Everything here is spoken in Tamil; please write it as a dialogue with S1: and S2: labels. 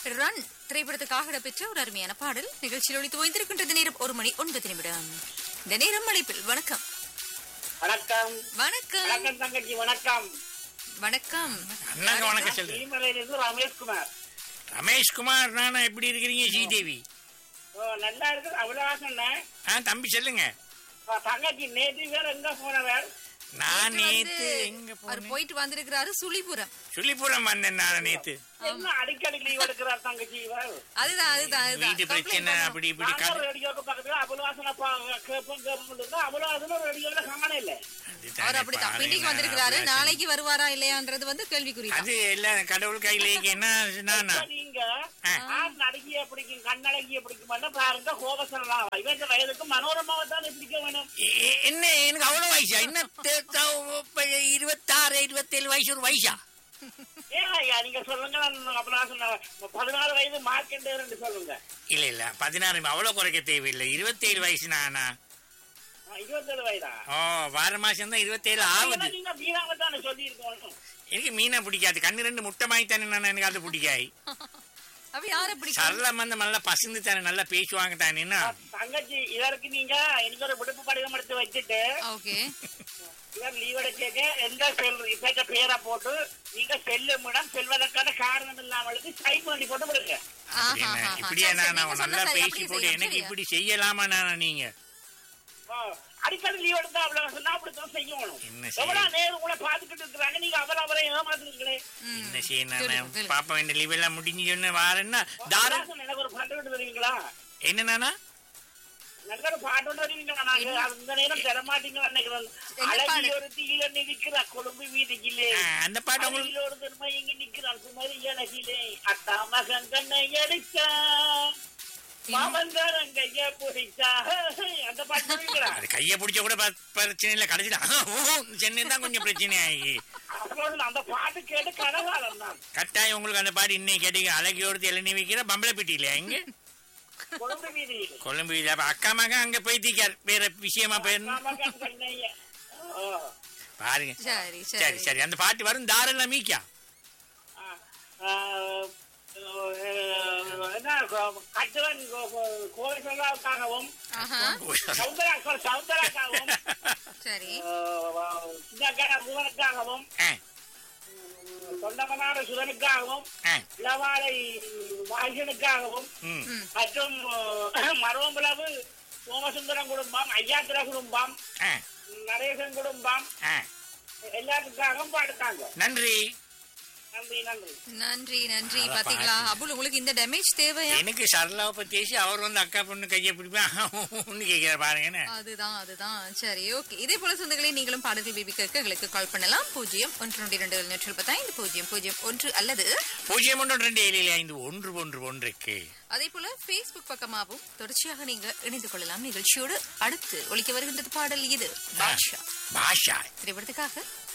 S1: ரன் திரைப்படத்துக்காக இடம்பெற்ற ஒரு அருமையான பாடல் நிகழ்ச்சியில் ஒழித்து ஓய்ந்திருக்கின்றது நேரம் ஒரு மணி ஒன்பது நிமிடம் இந்த நேரம் அழைப்பில் வணக்கம்
S2: வணக்கம்
S1: வணக்கம்
S2: வணக்கம் தங்கச்சி வணக்கம்
S1: வணக்கம்
S3: அண்ணாங்க வணக்கம் சொல்லு
S2: ஸ்ரீமலையிலிருந்து ரமேஷ்குமார்
S3: ரமேஷ்குமார் நானா எப்படி இருக்கிறீங்க ஸ்ரீதேவி
S2: ஓ நல்லா இருக்கு அவ்வளவு
S3: ஆ தம்பி சொல்லுங்க
S2: தங்கச்சி நேற்று வேற எங்க போனவர்
S3: நான்
S1: நேத்து
S3: நேத்து
S1: வந்து
S3: எங்க
S1: அவர்
S3: போனேன்
S1: போயிட்டு வந்திருக்கிறாரு சுழிபுரம்
S3: சுள்ளிபுரம் வந்தேன் நான் நேத்து
S2: என்ன அடிக்கடி லீவ் எடுக்கிறார் தங்கச்சி இவர்
S1: அதுதான் அதுதான்
S3: வீட்டு
S1: அதுதான்
S3: பிரச்சனை
S1: complaint
S3: அப்படி இப்படி
S2: நானும்
S3: கதை
S2: ரேடியோக்கு பக்கத்துல அபுல்வாசன கேப்போம் கேப்போம் இருந்தா அபுல்வாசன ரேடியோல காண இல்ல
S3: அதுதானே
S1: அவர் அப்படித்தான்
S3: பாருங்க,
S1: பிண்டிக்கு வந்திருக்கிறாரு
S3: அவ்வளவு
S1: நாளைக்கு வருவாரா இல்லையான்றது வந்து கேள்விக்குறி
S3: அது எல்லாம் கடவுள் கையில இருக்கு என்ன நானா
S2: இப்ப நீங்க
S3: ஆ.
S2: ஆண் அழகிய பிடிக்கும் கண்ணழகிய பிடிக்கும் பாருங்க கோபசலாம் இவங்க வயதுக்கு மனோரமாவை தான் பிடிக்க வேணும்
S3: எ- எ- என்ன எனக்கு அவ்வளவு வயசா என்ன தெ- த- இப்ப இருபத்தாறு இருபத்தேழு வயசு ஒரு வயசா
S2: ஏன் ஐயா நீங்க சொல்லுங்க நான் அபுல்வாசன பதினாலு வயது மார்க்கெண்டு சொல்லுங்க
S3: இல்ல இல்ல பதினாறு அவ்வளவு குறைக்க தேவையில்லை இருபத்தேழு வயசு நானா
S2: ஆ, இருபத்தேழு வயதா
S3: ஓ வார மாசம் தான் இருபத்தேழு ஆகுது
S2: நீங்க வீணாக தானே சொல்லி இருக்கணும்
S3: எனக்கு மீனை பிடிக்காது கண்ணு ரெண்டு முட்டை மாய் தானே நான் எனக்கு அது பிடிக்காது
S1: அப்ப யார பிடிக்கும்
S3: சரளம் வந்து நல்லா பசந்து தானே நல்லா பேசுவாங்க தானேன்னா
S2: தங்கச்சி இதற்கு நீங்க எனக்கு ஒரு விடுப்பு படிவம் எடுத்து வச்சுட்டு
S1: ஓகே
S2: இவர் லீவ் எடுக்க எந்த செல் இப்ப பேரை போட்டு நீங்க செல்லுமிடம் செல்வதற்கான காரணம் இல்லாமலுக்கு சைன் பண்ணி போட்டு விடுங்க
S3: என்ன, இப்படியா நான் நல்லா பேசி போட்டு எனக்கு இப்படி செய்யலாமா நானா நீங்க
S2: ஆ, அடிக்கடி லீவ் எடுத்தா அவ்வளவு சொன்னா அப்படித்தான் செய்யணும்
S3: என்ன செய்ய?
S2: எவ்வளவு நேரம் உங்களை பாத்துக்கிட்டு இருக்கிறாங்க நீங்க அவர் அவரை ஏமாத்துறீங்களே
S3: என்ன செய்ய நான்
S1: கேளு.
S3: பாப்பா வேண்டிய லீவ் எல்லாம் முடிஞ்சு சொன்ன வாரேன்னா தாரம்
S2: தாராசன் எனக்கு ஒரு பாட்டு விட்டு வருவீங்களா
S3: என்ன நானா
S2: நல்ல ஒரு பாட்டு விட்டு வருவீங்களா நாங்க அந்த நேரம் தரமாட்டீங்கன்னு நினைக்கிறேன்
S1: என்ன பாடு?
S2: அழகிய ஒரு தீயில நிற்கிற கொழும்பு வீதிக்கிலே
S3: ஆ, அந்த பாட்டு உங்களுக்கு
S2: அழகியோடு தன்மை இங்கு நிற்கிறான் குமரி அழகிலே அத்தா மகன் கண்ணை எடுத்தா மாமந்தாரன் கைய பிடிச்சா அந்த பாட்டு வருவீங்களா
S3: அது கைய பிடிச்ச கூட ப- பிரச்சனை இல்ல கடைசியில சென்னை தான் கொஞ்சம் பிரச்சனை ஆகி
S2: அப்புறம் அந்த பாட்டு கேட்டு கனகாலம் தான்
S3: கட்டாயம் உங்களுக்கு அந்த பாட்டு இன்னைக்கு கேட்டீங்க அழகியோடு இளநீ வைக்கிற பம்பளப்பிட்டி இல்லையா இங்க
S2: கொழும்பு வீதியில்
S3: கொழும்பு வீதி. அப்ப அக்கா மகன் அங்க போயிட்டிருக்கார் வேற விஷயமா போயிரு
S2: மகன் கண்ணைய ஓ.
S3: பாருங்க
S1: சரி
S3: சரி
S1: சரி
S3: சரி அந்த பாட்டு வரும் தாரெல்லாம் மீக்கா
S2: ஆ, ஆ, என்ன கட்டுவன் கோவில் சொல்லாவுக்காகவும்
S1: ஆஹா
S2: சௌந்தரா சௌந்தராக்காகவும்
S1: சரி
S2: சின்னக்கடா முகனுக்காகவும்
S3: ஆ,
S2: தொண்டமனாட சுதனுக்காகவும்
S3: ஆ,
S2: இளவாலை வாசனுக்காகவும்
S3: ம்,
S2: மற்றும் மரோம்பளவு சோமசுந்தரம் குடும்பம் ஐயாத்திர குடும்பம்
S3: ஆ,
S2: நரேசன் குடும்பம்
S3: ஆ.
S2: எல்லாத்துக்காகவும் பாடுத்தாங்க
S3: நன்றி
S2: நன்றி நன்றி
S1: நன்றி நன்றி
S3: அத
S1: பாத்தீங்களா
S3: பாத்து.
S1: அபுல் உங்களுக்கு இந்த டேமேஜ் தேவையா
S3: எனக்கு சரளாவை பத்தி பேசி அவர் வந்து அக்கா பொண்ணு கையை பிடிப்பேன் கேட்கிற பாருங்க
S1: அதுதான் அதுதான் சரி ஓகே இதே போல சொந்தங்களே நீங்களும் பாடல்கள் பிபி கேட்க எங்களுக்கு கால் பண்ணலாம் பூஜ்ஜியம் ஒன்று ரெண்டு இரண்டு நூற்றி முப்பத்தைந்து பூஜ்ஜியம் பூஜ்ஜியம் ஒன்று அல்லது
S3: பூஜ்ஜியம் ஒன்று ரெண்டு ஏழு ஐந்து ஒன்று ஒன்று ஒன்றுக்கு
S1: அதே போல ஃபேஸ்புக் பக்கமாகவும் தொடர்ச்சியாக நீங்க இணைந்து கொள்ளலாம் நிகழ்ச்சியோடு அடுத்து ஒழிக்க வருகின்றது பாடல் இது பாட்ஷா
S3: பாஷா
S1: திரைப்படத்துக்காக